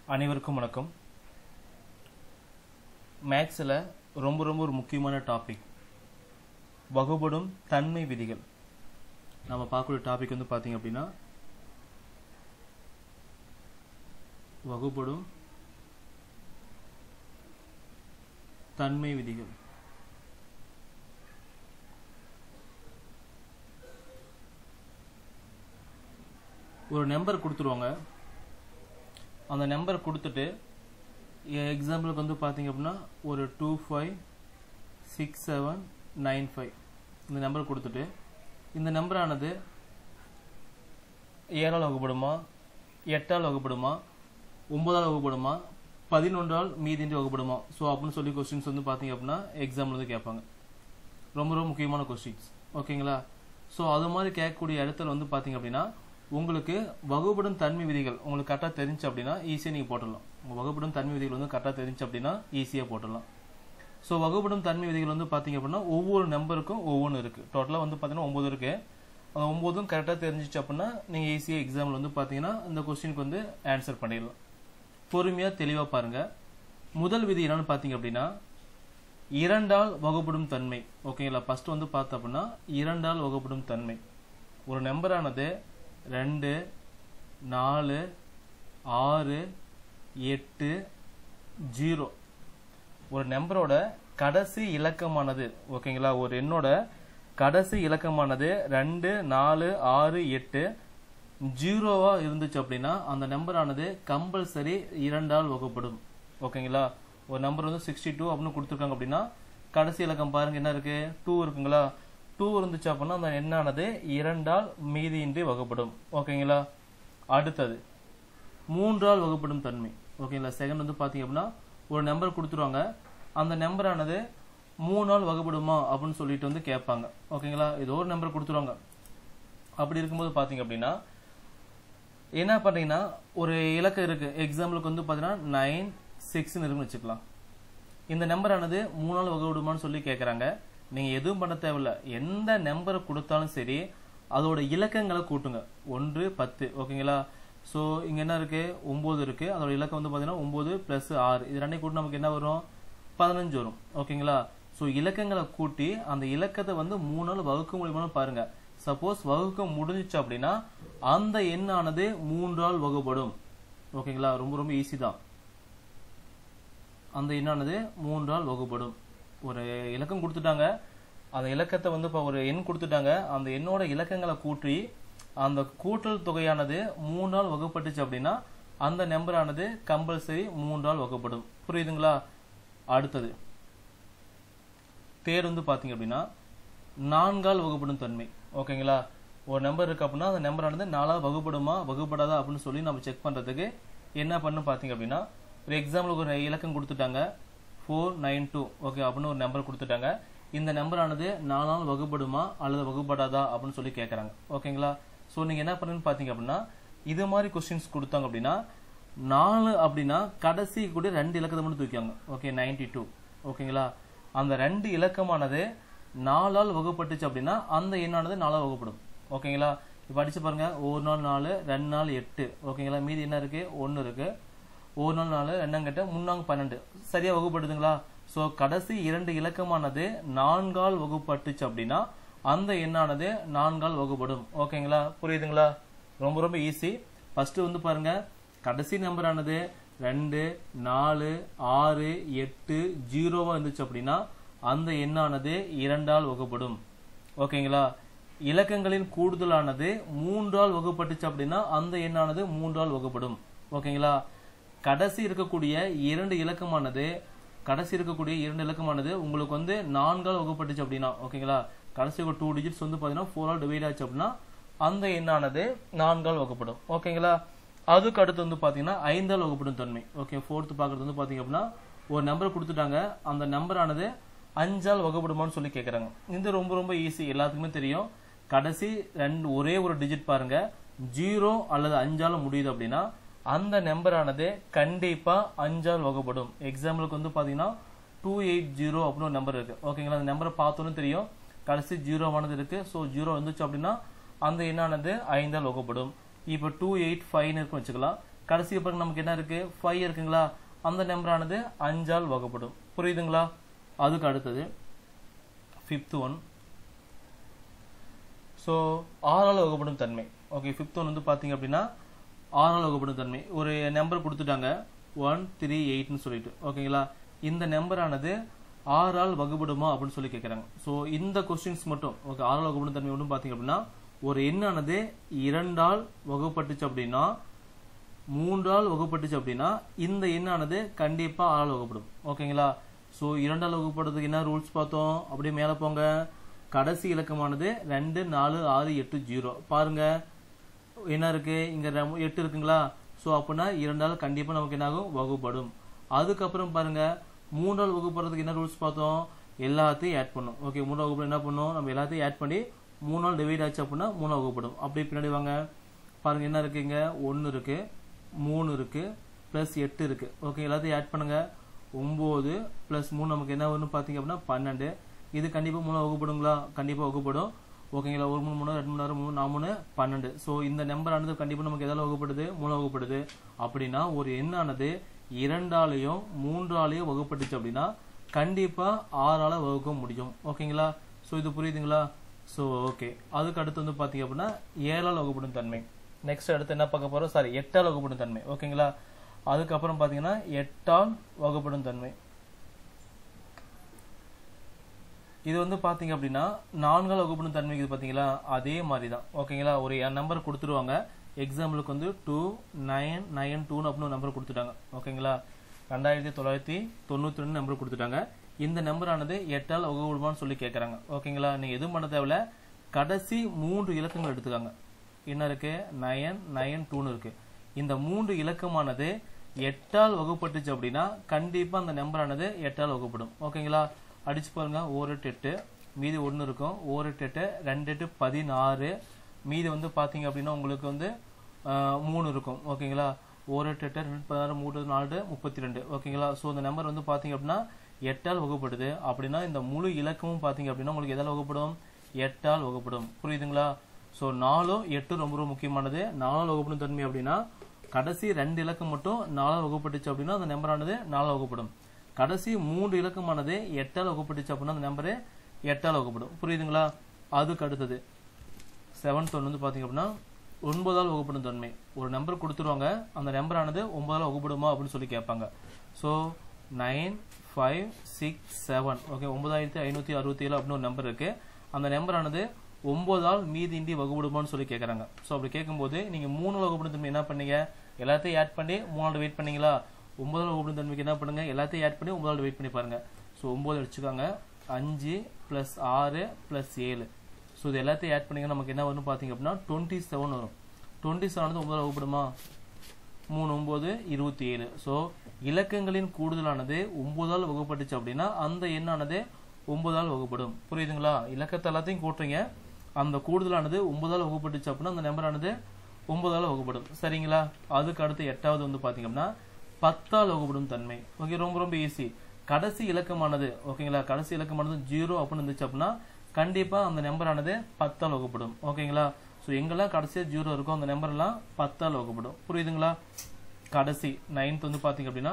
அனைவருக்கும் வணக்கம் மேக்ஸில் ரொம்ப ரொம்ப ஒரு முக்கியமான டாபிக் வகுபடும் தன்மை விதிகள் நம்ம பார்க்கக்கூடிய டாபிக் வந்து பார்த்தீங்க அப்படின்னா வகுபடும் தன்மை விதிகள் ஒரு நம்பர் கொடுத்துருவாங்க அந்த நம்பர் கொடுத்துட்டு எக்ஸாம்பிளுக்கு வந்து பார்த்தீங்க அப்படின்னா ஒரு two five six seven nine five இந்த நம்பர் கொடுத்துட்டு இந்த நம்பரானது ஏழால் வகுப்படுமா எட்டால் வகுப்படுமா ஒன்பதால் வகுப்படுமா பதினொன்றால் மீதின்றி வகுப்படுமா ஸோ அப்படின்னு சொல்லி கொஸ்டின்ஸ் வந்து பார்த்தீங்க அப்படின்னா எக்ஸாமில் வந்து கேட்பாங்க ரொம்ப ரொம்ப முக்கியமான கொஸ்டின்ஸ் ஓகேங்களா ஸோ அது மாதிரி கேட்கக்கூடிய இடத்துல வந்து பார்த்தீங்க அப்படின்னா உங்களுக்கு வகுப்படும் தன்மை விதிகள் உங்களுக்கு கரெக்டாக தெரிஞ்சு அப்படின்னா ஈஸியாக நீங்கள் போட்டுடலாம் உங்கள் வகுப்படும் தன்மை விதிகள் வந்து கரெக்டாக தெரிஞ்சு அப்படின்னா ஈஸியாக போட்டுடலாம் ஸோ வகுப்படும் தன்மை விதிகள் வந்து பார்த்தீங்க அப்படின்னா ஒவ்வொரு நம்பருக்கும் ஒவ்வொன்று இருக்குது டோட்டலாக வந்து பார்த்தீங்கன்னா ஒம்பது இருக்குது அந்த ஒம்போதும் கரெக்டாக தெரிஞ்சிச்சு அப்படின்னா நீங்கள் ஈஸியாக எக்ஸாமில் வந்து பார்த்தீங்கன்னா இந்த கொஸ்டினுக்கு வந்து ஆன்சர் பண்ணிடலாம் பொறுமையாக தெளிவாக பாருங்கள் முதல் விதி என்னன்னு பார்த்தீங்க அப்படின்னா இரண்டால் வகுப்படும் தன்மை ஓகேங்களா ஃபர்ஸ்ட் வந்து பார்த்தோம் அப்படின்னா இரண்டால் வகுப்படும் தன்மை ஒரு நம்பரானது ரெண்டு நாலு ஆறு எட்டு ஜீரோ ஒரு நம்பரோட கடைசி இலக்கமானது ஓகேங்களா ஒரு எண்ணோட கடைசி இலக்கமானது ரெண்டு நாலு ஆறு எட்டு ஜீரோவா இருந்துச்சு அப்படின்னா அந்த நம்பரானது கம்பல்சரி இரண்டால் வகுப்படும் ஓகேங்களா ஒரு நம்பர் வந்து சிக்ஸ்டி டூ அப்படின்னு கொடுத்துருக்காங்க அப்படின்னா கடைசி இலக்கம் பாருங்க என்ன இருக்கு டூ இருக்குங்களா டூ இருந்துச்சு அப்படின்னா அந்த எண்ணானது இரண்டால் மீதியின்றி வகுப்படும் ஓகேங்களா அடுத்தது மூன்றால் வகுப்படும் தன்மை ஓகேங்களா செகண்ட் வந்து பார்த்தீங்க அப்படின்னா ஒரு நம்பர் கொடுத்துருவாங்க அந்த நம்பரானது மூணால் வகுப்படுமா அப்படின்னு சொல்லிட்டு வந்து கேட்பாங்க ஓகேங்களா ஏதோ ஒரு நம்பர் கொடுத்துருவாங்க அப்படி இருக்கும்போது பார்த்தீங்க அப்படின்னா என்ன பண்ணுறீங்கன்னா ஒரு இலக்கம் இருக்கு எக்ஸாம்பிளுக்கு வந்து பார்த்தீங்கன்னா நைன் சிக்ஸ்னு இருக்குன்னு வச்சுக்கலாம் இந்த நம்பரானது மூணால் வகுப்படுமான்னு சொல்லி கேட்குறாங்க நீங்கள் எதுவும் பண்ண தேவையில்ல எந்த நம்பரை கொடுத்தாலும் சரி அதோட இலக்கங்களை கூட்டுங்க ஒன்று பத்து ஓகேங்களா ஸோ இங்கே என்ன இருக்கு ஒம்பது இருக்கு அதோட இலக்கம் வந்து பார்த்தீங்கன்னா ஒம்பது ப்ளஸ் ஆறு இது ரெண்டையும் கூட்டி நமக்கு என்ன வரும் பதினஞ்சு வரும் ஓகேங்களா ஸோ இலக்கங்களை கூட்டி அந்த இலக்கத்தை வந்து மூணு நாள் வகுக்க முடியுமான்னு பாருங்க சப்போஸ் வகுக்க முடிஞ்சிச்சு அப்படின்னா அந்த எண்ணானது மூன்றால் வகுப்படும் ஓகேங்களா ரொம்ப ரொம்ப ஈஸி தான் அந்த எண்ணானது மூன்றால் வகுப்படும் ஒரு இலக்கம் கொடுத்துட்டாங்க அந்த இலக்கத்தை வந்து இப்போ ஒரு எண் கொடுத்துட்டாங்க அந்த எண்ணோட இலக்கங்களை கூட்டி அந்த கூட்டல் தொகையானது மூன்றால் வகுப்பட்டுச்சு அப்படின்னா அந்த நம்பரானது கம்பல்சரி மூன்றால் வகுப்படும் புரியுதுங்களா அடுத்தது தேர்ட் வந்து பார்த்தீங்க அப்படின்னா நான்கால் வகுப்படும் தன்மை ஓகேங்களா ஒரு நம்பர் இருக்கு அப்படின்னா அந்த நம்பரானது நாலாக வகுப்படுமா வகுப்படாதா அப்படின்னு சொல்லி நம்ம செக் பண்ணுறதுக்கு என்ன பண்ணு பார்த்தீங்க அப்படின்னா ஒரு எக்ஸாம்பிளுக்கு ஒரு இலக்கம் கொடுத்துட்டாங்க ஃபோர் நைன் டூ ஓகே அப்படின்னு ஒரு நம்பர் கொடுத்துட்டாங்க இந்த நம்பரானது நாலால் வகுப்படுமா அல்லது வகுப்படாதா அப்படின்னு சொல்லி கேட்குறாங்க ஓகேங்களா ஸோ நீங்கள் என்ன பண்ணுன்னு பார்த்தீங்க அப்படின்னா இது மாதிரி கொஸ்டின்ஸ் கொடுத்தாங்க அப்படின்னா நாலு அப்படின்னா கடைசி கூட ரெண்டு இலக்கத்தை மட்டும் தூக்கிவாங்க ஓகே நைன்டி டூ ஓகேங்களா அந்த ரெண்டு இலக்கமானது நாலால் வகுப்பட்டுச்சு அப்படின்னா அந்த எண்ணானது நாலால் வகுப்படும் ஓகேங்களா இப்போ அடிச்சு பாருங்க ஒரு நாள் நாலு ரெண்டு நாள் எட்டு ஓகேங்களா மீதி என்ன இருக்கு ஒன்று இருக்கு ஒரு நாள் நாலு ரெண்டாங்கிட்ட முன்னாங்க பன்னெண்டு சரியா வகுப்படுதுங்களா ஸோ கடைசி இரண்டு இலக்கமானது நான்கால் வகுப்பட்டுச்சு அப்படின்னா அந்த எண்ணானது நான்கால் வகுப்படும் ஓகேங்களா புரியுதுங்களா ரொம்ப ரொம்ப ஈஸி ஃபர்ஸ்ட் வந்து பாருங்க கடைசி நம்பரானது ரெண்டு நாலு ஆறு எட்டு ஜீரோவா இருந்துச்சு அப்படின்னா அந்த எண்ணானது இரண்டால் வகுப்படும் ஓகேங்களா இலக்கங்களின் கூடுதலானது மூன்றால் வகுப்பட்டுச்சு அப்படின்னா அந்த எண்ணானது மூன்றால் வகுப்படும் ஓகேங்களா கடைசி இருக்கக்கூடிய இரண்டு இலக்கமானது கடைசி இருக்கக்கூடிய இரண்டு இலக்கமானது உங்களுக்கு வந்து நான்கால் வகுப்பட்டுச்சு அப்படின்னா ஓகேங்களா கடைசி ஒரு டூ டிஜிட்ஸ் வந்து பார்த்தீங்கன்னா ஃபோரால் டிவைட் ஆச்சு அப்படின்னா அந்த எண்ணானது நான்கால் வகுப்படும் ஓகேங்களா அதுக்கு அடுத்து வந்து பார்த்தீங்கன்னா ஐந்தால் வகுப்படும் தன்மை ஓகே ஃபோர்த்து பார்க்குறது வந்து பார்த்தீங்க அப்படின்னா ஒரு நம்பர் கொடுத்துட்டாங்க அந்த நம்பரானது அஞ்சால் வகுப்படுமான்னு சொல்லி கேட்குறாங்க இது ரொம்ப ரொம்ப ஈஸி எல்லாத்துக்குமே தெரியும் கடைசி ரெண்டு ஒரே ஒரு டிஜிட் பாருங்க ஜீரோ அல்லது அஞ்சால முடியுது அப்படின்னா அந்த நம்பரானது கண்டிப்பா அஞ்சால் வகுப்படும் எக்ஸாம்பிளுக்கு வந்து பாத்தீங்கன்னா டூ எயிட் ஜீரோ அப்படின்னு ஒரு நம்பர் இருக்கு ஓகேங்களா அந்த நம்பரை பார்த்தோன்னு தெரியும் கடைசி ஜீரோவானது இருக்கு ஸோ ஜீரோ வந்துச்சு அப்படின்னா அந்த எண்ணானது ஐந்தால் வகுப்படும் இப்போ டூ எயிட் ஃபைவ்னு இருக்கும் வச்சுக்கலாம் கடைசி பிறகு நமக்கு என்ன இருக்கு ஃபைவ் இருக்குங்களா அந்த நம்பரானது அஞ்சால் வகுப்படும் புரியுதுங்களா அதுக்கு அடுத்தது ஃபிஃப்த் ஒன் ஸோ ஆறால் வகுப்படும் தன்மை ஓகே ஃபிஃப்த் ஒன் வந்து பார்த்தீங்க அப்படின்னா ஆறால் வகுப்படும் தன்மை ஒரு நம்பர் கொடுத்துட்டாங்க ஒன் த்ரீ எயிட்னு சொல்லிட்டு ஓகேங்களா இந்த நம்பரானது ஆறால் வகுப்படுமா அப்படின்னு சொல்லி கேட்குறாங்க ஸோ இந்த கொஸ்டின்ஸ் மட்டும் ஓகே ஆறால் வகுப்படும் தன்மை மட்டும் பார்த்தீங்க அப்படின்னா ஒரு எண்ணானது இரண்டால் வகுப்பட்டுச்சு அப்படின்னா மூன்றால் வகுப்பட்டுச்சு அப்படின்னா இந்த எண்ணானது கண்டிப்பாக ஆறால் வகுப்படும் ஓகேங்களா ஸோ இரண்டால் வகுப்படுறதுக்கு என்ன ரூல்ஸ் பார்த்தோம் அப்படியே மேலே போங்க கடைசி இலக்கமானது ரெண்டு நாலு ஆறு எட்டு ஜீரோ பாருங்க என்ன இருக்கு இங்க ரெம்- எட்டு இருக்குங்களா ஸோ அப்படின்னா இரண்டால் கண்டிப்பாக நமக்கு என்ன ஆகும் வகுப்படும் அதுக்கப்புறம் பாருங்க மூன்றால் வகுப்படுறதுக்கு என்ன ரூல்ஸ் பார்த்தோம் எல்லாத்தையும் ஆட் பண்ணும் ஓகே மூணாவது வகுப்பு என்ன பண்ணும் நம்ம எல்லாத்தையும் ஆட் பண்ணி மூணு நாள் டிவைட் ஆச்சு அப்படின்னா மூணாவது வகுப்படும் அப்படியே பின்னாடி வாங்க பாருங்க என்ன இருக்கு இங்க ஒன்று இருக்கு மூணு இருக்கு ப்ளஸ் எட்டு இருக்கு ஓகே எல்லாத்தையும் ஆட் பண்ணுங்க ஒம்பது ப்ளஸ் மூணு நமக்கு என்ன வரும்னு பார்த்தீங்க அப்படின்னா பன்னெண்டு இது கண்டிப்பாக மூணு வகுப்படுங்களா கண்டிப்பாக வகுப்படும் ஓகேங்களா ஒரு மூணு மூணு ரெண்டு மூணு ஆறு மூணு நாலு மூணு பன்னெண்டு ஸோ இந்த நம்பரானது கண்டிப்பாக நமக்கு எதால வகுப்படுது மூணு வகுப்படுது அப்படின்னா ஒரு எண்ணானது இரண்டாலையும் மூன்றாலையும் வகுப்பட்டுச்சு அப்படின்னா கண்டிப்பாக ஆறால வகுக்க முடியும் ஓகேங்களா ஸோ இது புரியுதுங்களா ஸோ ஓகே அதுக்கு அடுத்து வந்து பார்த்தீங்க அப்படின்னா ஏழால் வகுப்படும் தன்மை நெக்ஸ்ட் அடுத்து என்ன பார்க்க போறோம் சாரி எட்டால் வகுப்படும் தன்மை ஓகேங்களா அதுக்கப்புறம் பார்த்தீங்கன்னா எட்டால் வகுப்படும் தன்மை இது வந்து பாத்தீங்க அப்படின்னா நான்கால் வகுப்படும் தன்மை இது பாத்தீங்களா அதே மாதிரி தான் ஓகேங்களா ஒரு நம்பர் கொடுத்துருவாங்க எக்ஸாம்பிளுக்கு வந்து டூ நைன் நைன் டூன்னு அப்படின்னு நம்பர் கொடுத்துட்டாங்க ஓகேங்களா ரெண்டாயிரத்தி தொள்ளாயிரத்தி தொண்ணூத்தி ரெண்டு நம்பர் கொடுத்துட்டாங்க இந்த நம்பரானது எட்டால் வகுப்படுமான்னு சொல்லி கேட்குறாங்க ஓகேங்களா நீங்க எதுவும் பண்ண தேவையில்ல கடைசி மூன்று இலக்கங்கள் எடுத்துக்காங்க என்ன இருக்கு நயன் நயன் டூன்னு இருக்கு இந்த மூன்று இலக்கமானது எட்டால் வகுப்பட்டுச்சு அப்படின்னா கண்டிப்பா அந்த நம்பரானது எட்டால் வகுப்படும் ஓகேங்களா அடிச்சு பாருங்க ஓர் எட்டு எட்டு மீதி ஒன்று இருக்கும் ஓர் எட்டு எட்டு ரெண்டு எட்டு பதினாறு மீதி வந்து பாத்தீங்க அப்படின்னா உங்களுக்கு வந்து ஆஹ், மூணு இருக்கும் ஓகேங்களா ஓர் எட்டு எட்டு ரெண்டு பதினாறு மூணு நாலு முப்பத்தி ரெண்டு ஓகேங்களா ஸோ இந்த நம்பர் வந்து பாத்தீங்க அப்படின்னா எட்டால் வகுப்படுது அப்படின்னா இந்த முழு இலக்கமும் பாத்தீங்க அப்படின்னா உங்களுக்கு எதால் வகுப்படும் எட்டால் வகுப்படும் புரியுதுங்களா ஸோ நாலும் எட்டும் ரொம்ப ரொம்ப முக்கியமானது நாலால் வகுப்படும் தன்மை அப்படின்னா கடைசி ரெண்டு இலக்கம் மட்டும் நாலால் வகுப்பட்டுச்சு அப்படின்னா அந்த நம்பரானது நாலால் வகுப்படும் கடைசி மூன்று இலக்கமானது எட்டால் வகுப்பட்டுச்சு அப்படின்னா அந்த நம்பரு எட்டால் வகுப்படும் புரியுதுங்களா அதுக்கு அடுத்தது செவன்த் ஒன் வந்து பார்த்தீங்க அப்படின்னா ஒன்பதால் வகுப்படும் தன்மை ஒரு நம்பர் கொடுத்துருவாங்க அந்த நம்பரானது ஒன்பதால் வகுப்படுமா அப்படின்னு சொல்லி கேட்பாங்க so nine five six seven okay ஒன்பதாயிரத்தி ஐநூற்றி அறுபத்தி ஏழு அப்படின்னு ஒரு நம்பர் இருக்கு அந்த நம்பரானது ஒன்பதால் மீதின்றி வகுப்படுமான்னு சொல்லி கேட்குறாங்க ஸோ அப்படி கேட்கும்போது நீங்கள் மூணு வகுப்படும் தன்மை என்ன பண்ணீங்க எல்லாத்தையும் ஆட் பண்ணி மூணாவது வெயிட் பண்ணீங்களா ஒன்பதால் வகுப்படும் தன்மைக்கு என்ன பண்ணுங்க எல்லாத்தையும் ஆட் பண்ணி ஒன்பதாவது வெயிட் பண்ணி பாருங்க ஸோ ஒன்பது அடிச்சுக்காங்க அஞ்சு ப்ளஸ் ஆறு ப்ளஸ் ஏழு ஸோ இது எல்லாத்தையும் ஆட் பண்ணீங்க நமக்கு என்ன வரும்னு பார்த்தீங்க அப்படின்னா டுவெண்ட்டி செவன் வரும் டுவெண்ட்டி செவன் வந்து ஒன்பதால் வகுப்படுமா மூணு ஒன்பது இருபத்தி ஏழு ஸோ இலக்கங்களின் கூடுதலானது ஒன்பதால் வகுப்பட்டுச்சு அப்படின்னா அந்த எண்ணானது ஒன்பதால் வகுப்படும் புரியுதுங்களா இலக்கத்தை எல்லாத்தையும் கூட்டுறீங்க அந்த கூடுதலானது ஒன்பதால் வகுப்பட்டுச்சு அப்படின்னா அந்த நம்பரானது ஒன்பதால் வகுப்படும் சரிங்களா அதுக்கு அடுத்து எட்டாவது வந்து பாத்தீங்க அப்படின்னா பத்தால் வகுப்படும் தன்மை ஓகே ரொம்ப ரொம்ப ஈஸி கடைசி இலக்கமானது ஓகேங்களா கடைசி இலக்கமானது ஜீரோ அப்படின்னு இருந்துச்சு அப்படின்னா கண்டிப்பா அந்த நம்பரானது பத்தால் வகுப்படும் ஓகேங்களா ஸோ எங்கெல்லாம் கடைசியா ஜீரோ இருக்கோ அந்த நம்பர் எல்லாம் பத்தால் வகுப்படும் புரியுதுங்களா கடைசி நைன்த் வந்து பாத்தீங்க அப்படின்னா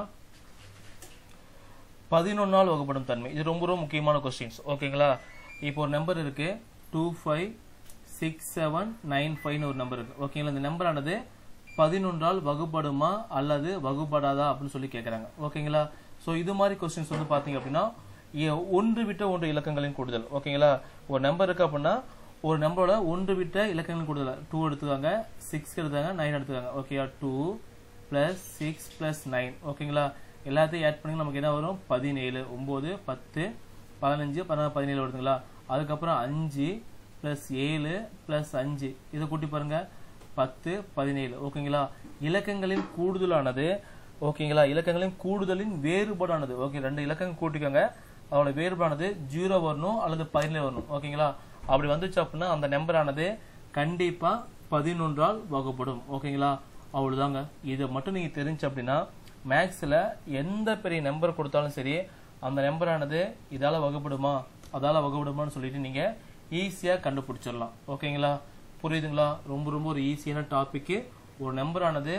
பதினொன்னால் வகுப்படும் தன்மை இது ரொம்ப ரொம்ப முக்கியமான கொஸ்டின்ஸ் ஓகேங்களா இப்போ ஒரு நம்பர் இருக்கு two five six seven nine ஃபைவ்னு ஒரு நம்பர் இருக்கு ஓகேங்களா இந்த நம்பரானது பதினொன்றால் வகுப்படுமா அல்லது வகுப்படாதா அப்படின்னு சொல்லி கேட்குறாங்க ஓகேங்களா ஸோ இது மாதிரி கொஸ்டின்ஸ் வந்து பார்த்தீங்க அப்படின்னா எ- ஒன்று விட்ட ஒன்று இலக்கங்களின் கூடுதல் ஓகேங்களா ஒரு நம்பர் இருக்கு அப்படின்னா ஒரு நம்பரோட ஒன்று விட்ட இலக்கங்களின் கூடுதல் டூ எடுத்துக்காங்க சிக்ஸ் எடுத்தாங்க நைன் எடுத்துக்காங்க ஓகேயா two plus six plus nine ஓகேங்களா எல்லாத்தையும் ஆட் பண்ணி நமக்கு என்ன வரும் பதினேழு ஒம்பது பத்து பதினஞ்சு பதினாறு பதினேழு வருதுங்களா அதுக்கப்புறம் அஞ்சு ப்ளஸ் ஏழு ப்ளஸ் அஞ்சு இதை கூட்டி பாருங்க பத்து பதினேழு ஓகேங்களா இலக்கங்களின் கூடுதலானது ஓகேங்களா இலக்கங்களின் கூடுதலின் வேறுபாடானது ஓகே ரெண்டு இலக்கங்கள் கூட்டிக்கோங்க அதோட வேறுபாடானது ஜீரோ வரணும் அல்லது பதினேழு வரணும் ஓகேங்களா அப்படி வந்துச்சு அப்படின்னா அந்த நம்பரானது கண்டிப்பா பதினொன்றால் வகுப்படும் ஓகேங்களா அவ்வளவுதாங்க இதை மட்டும் நீங்க தெரிஞ்சு அப்படின்னா மேக்ஸ்ல எந்த பெரிய நம்பர் கொடுத்தாலும் சரி அந்த நம்பரானது இதால வகுப்படுமா அதால வகுப்படுமான்னு சொல்லிட்டு நீங்க ஈஸியா கண்டுபிடிச்சிடலாம் ஓகேங்களா புரியுதுங்களா ரொம்ப ரொம்ப ஒரு ஈஸியான டாபிக் ஒரு நம்பரானது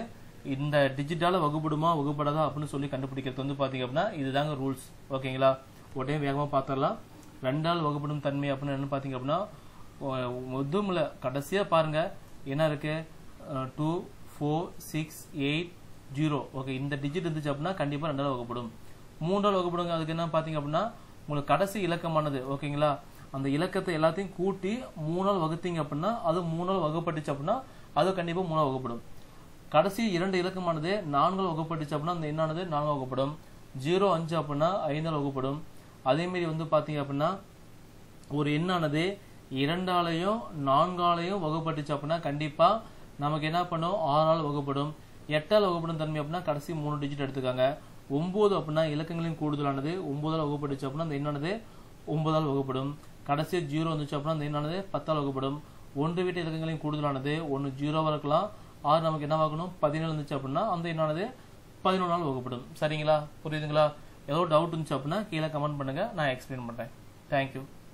இந்த டிஜிட்டால வகுப்படுமா வகுப்படாதா அப்படின்னு சொல்லி கண்டுபிடிக்கிறது வந்து பாத்தீங்க அப்படின்னா இதுதாங்க ரூல்ஸ் ஓகேங்களா உடனே வேகமா பார்த்தரலாம் ரெண்டால் வகுப்படும் தன்மை அப்படின்னு என்ன பாத்தீங்க அப்படின்னா முதுமுல கடைசியா பாருங்க என்ன இருக்கு two four six eight zero okay இந்த டிஜிட் இருந்துச்சு அப்படின்னா கண்டிப்பா ரெண்டால் வகுப்படும் மூன்றால் வகுப்படுங்க அதுக்கு என்ன பாத்தீங்க அப்படின்னா உங்களுக்கு கடைசி இலக்கமானது ஓகேங்களா அந்த இலக்கத்தை எல்லாத்தையும் கூட்டி மூணால் வகுத்தீங்க அப்படின்னா அது மூணால் வகுப்பட்டுச்சு அப்படின்னா அது கண்டிப்பா மூணால் வகுப்படும் கடைசி இரண்டு இலக்கமானது நான்கால் வகுப்பட்டுச்சு அப்படின்னா அந்த எண்ணானது நான்கால் வகுப்படும் ஜீரோ அஞ்சு அப்படின்னா ஐந்தால் வகுப்படும் அதே மாதிரி வந்து பாத்தீங்க அப்படின்னா ஒரு எண்ணானது இரண்டாலையும் நான்காலையும் வகுப்பட்டுச்சு அப்படின்னா கண்டிப்பா நமக்கு என்ன பண்ணும் ஆறால் வகுப்படும் எட்டால் வகுப்படும் தன்மை அப்படின்னா கடைசி மூணு டிஜிட் எடுத்துக்காங்க ஒன்பது அப்படின்னா இலக்கங்களின் கூடுதலானது ஒன்பதால் வகுப்பட்டுச்சு அப்படின்னா அந்த எண்ணானது ஒன்பதால் வகுப்படும் கடைசி ஜீரோ வந்துச்சு அப்படின்னா அந்த எண்ணானது பத்தால் வகுப்படும் ஒன்று வீட்டு இலக்கங்களின் கூடுதலானது ஒன்று ஜீரோவா இருக்கலாம் ஆறு நமக்கு என்ன ஆகணும் பதினேழு இருந்துச்சு அப்படின்னா அந்த எண்ணானது பதினொன்றால் வகுப்படும் சரிங்களா புரியுதுங்களா ஏதோ டவுட் இருந்துச்சு அப்படின்னா கீழே கமெண்ட் பண்ணுங்க நான் எக்ஸ்பிளைன் பண்றேன் தேங்க்யூ